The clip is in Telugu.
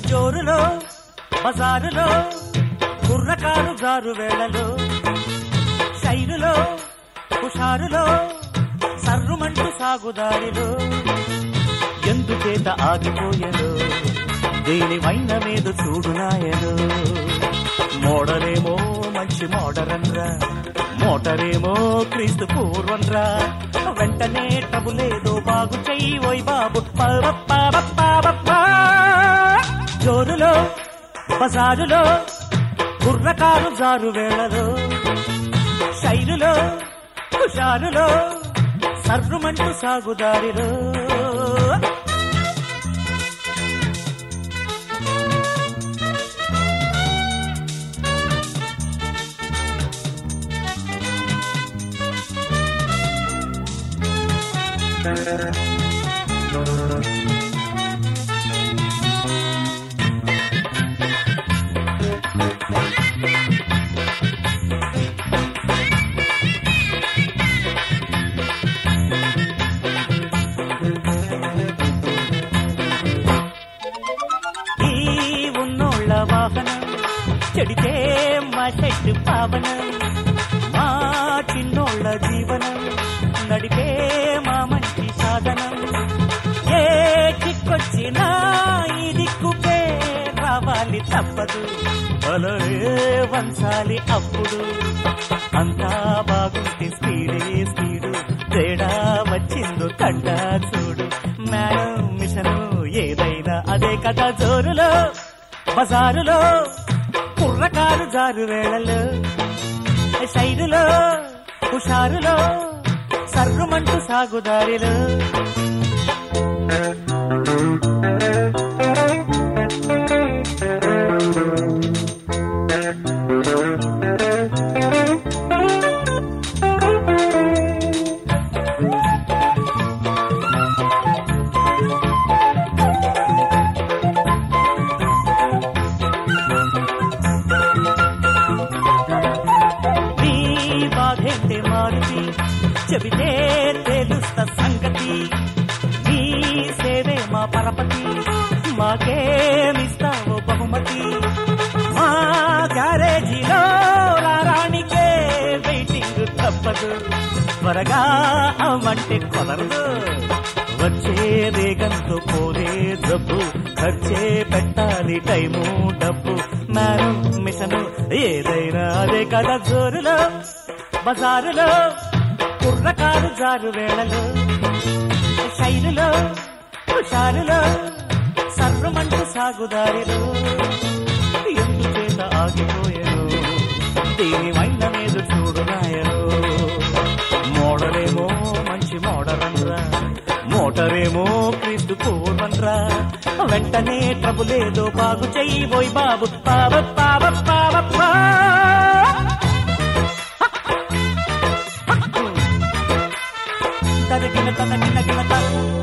జోరులో బజారులో కుర్రకారు జారు వేళలో శైలులో హుషారులో సర్రుమంటూ సాగుదారిలో ఎందుచేత ఆగిపోయను దీని వైన మీద చూడునాయను మోడలేమో మంచి మోడరన్రా మోటరేమో క్రీస్తు పూర్వంరా వెంటనే టబులేదో బాగు చెయ్యి ఓయ్ బాబు పరపరపరపా. జోరులో బజారులో కుర్రకారు జారు వేళలో శైలులో హుషారులో సర్రుమంటూ సాగుదారిలో ఈ ఉన్నోళ్ళ వాహనం చెడితే మా చెట్టు పావనం మా చిన్నోళ్ళ జీవనం నడిపే మా మంచి సాధనం ఏ చిక్కొచ్చినా ఈ దిక్కుపే రావాలి తప్పదు అలరే వంచాలి అప్పుడు అంతా బాగుంటే స్పీడే స్పీడు తేడా వచ్చిందో కంట చూడు మేడం మిషను ఏదైనా అదే కదా జోరులో బజారులో కుర్రకారు జారు వేళలో శైలులో హుషారులో సర్రుమంటూ సాగుదారిలో నీ బాధేంటే మారుతి చెబితే తెలుస్త సంగతి నీ సేవే మా పరపతి మాకేమిస్తావో బహుమతి మా గ్యారేజీలో రారానికే వెయిటింగ్ తప్పదు త్వరగా అవ్వంటే కుదరదు వచ్చే వేగంతో పోలే జబ్బు ఖర్చే పెట్టాలి టైము డబ్బు మేను మిషను ఏదైనా అదే కదా జోరులో బజారులో కుర్రకారు జారు వేళలో శైలులో హుషారులో సర్వమంటూ సాగుదారిలో ఎందుచేత ఆగిపోయాను దీని వైన మీద చూడునాయను మోడలేమో మంచి మోడరన్రా మోటరేమో క్రీస్తు పూర్వన్రా వెంటనే ట్రబులేదో బాగు చెయ్యి పోయి బాబు పావ పావ పావ పా. తనకిన తనకిన గిన త.